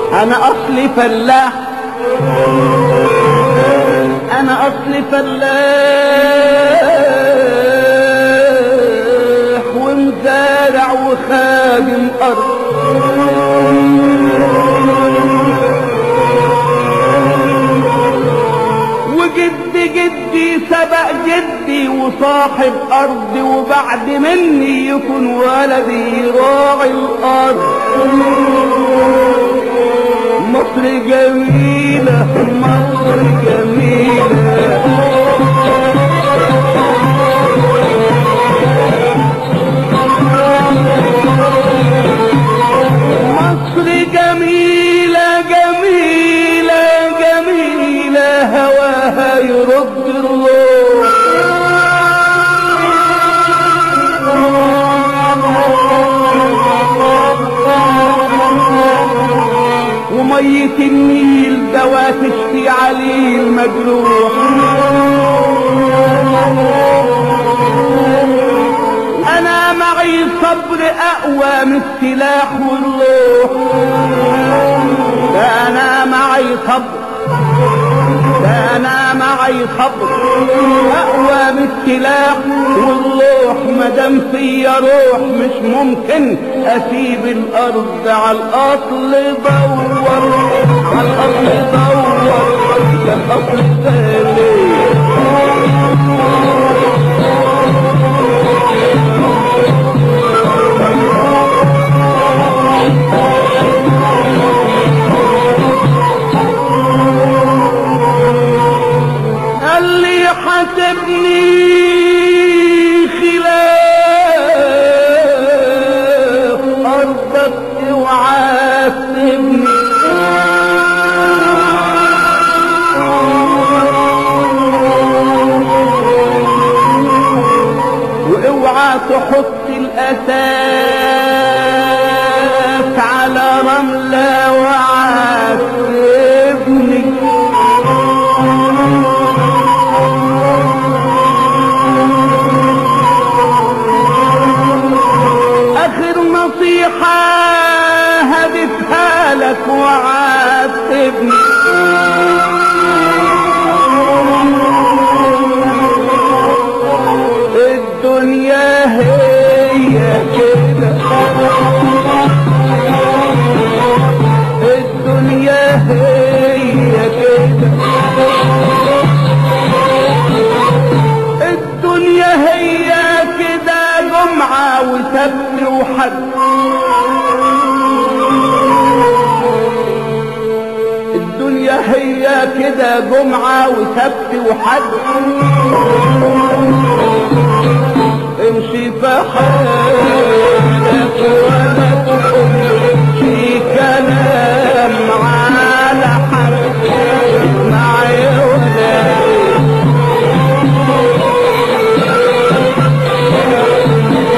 انا اصلي فلاح انا اصلي فلاح ومزارع وخادم ارض وجد جدي سبق جدي وصاحب ارض وبعد مني يكون ولدي راعي الارض مصر جميلة مصر جميلة مصر جميلة جميلة جميلة هواها يرد الروح ومية النيل دوا تشفي عليه المجروح انا معي صبر اقوى من السلاح والروح ده انا معي صبر ده انا معي صبر اقوى من السلاح والروح مادام فيا روح مش ممكن اسيب الارض على الاصل دور على الاصل دور ده الاصل الثاني قال لي حسبني خلاف أرضك وعاتبني واوعى تحط الاساس على رملة وعاتبني اخر نصيحة هدفها لك وعاتبني الدنيا هي كده الدنيا هي كده الدنيا هي كده جمعة وسبت وحد الدنيا هي كده جمعة وسبت وحد امشي في حالك